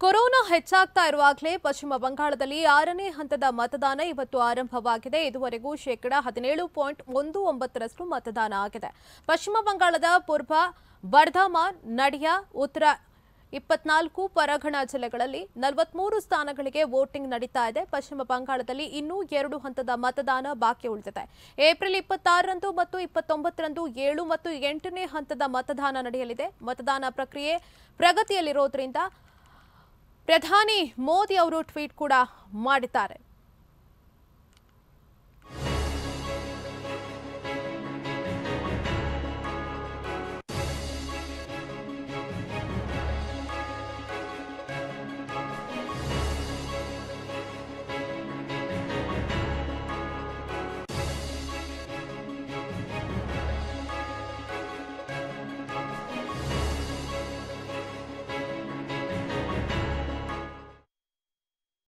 corona ಹೆಚ್ಚಾಗ್ತಾ ಇರುವಾಗಲೇ ಪಶ್ಚಿಮ ಬಂಗಾಳದಲ್ಲಿ ಆರನೇ ಹಂತದ ಮತದಾನ ಇವತ್ತು ಆರಂಭವಾಗಿದೆ ಇದುವರೆಗೂ ಶೇಕಡ ಹದಿನೇಳು ಪಾಯಿಂಟ್ ಒಂದು ಒಂಬತ್ತರಷ್ಟು ಮತದಾನ ಆಗಿದೆ ಪಶ್ಚಿಮ ಬಂಗಾಳದ ಪೂರ್ವ ಬರ್ಧಮಾನ್ ನಡಿಯಾ ಉತ್ತರ ಇಪ್ಪತ್ನಾಲ್ಕು ಪರಗಣ ಜಿಲ್ಲೆಗಳಲ್ಲಿ ನಲವತ್ಮೂರು ಸ್ಥಾನಗಳಿಗೆ ವೋಟಿಂಗ್ ನಡೀತಾ ಇದೆ ಪಶ್ಚಿಮ ಬಂಗಾಳದಲ್ಲಿ ಇನ್ನೂ ಎರಡು ಹಂತದ ಮತದಾನ ಬಾಕಿ ಉಳಿದಿದೆ ಏಪ್ರಿಲ್ ಇಪ್ಪತ್ತಾರರಂದು ಮತ್ತು ಇಪ್ಪತ್ತೊಂಬತ್ತರಂದು ಏಳು ಮತ್ತು ಎಂಟನೇ ಹಂತದ ಮತದಾನ ನಡೆಯಲಿದೆ ಮತದಾನ ಪ್ರಕ್ರಿಯೆ ಪ್ರಗತಿಯಲ್ಲಿರೋದ್ರಿಂದ ಪ್ರಧಾನಿ ಮೋದಿ ಅವರು ಟ್ವೀಟ್ ಕೂಡ ಮಾಡಿದ್ದಾರೆ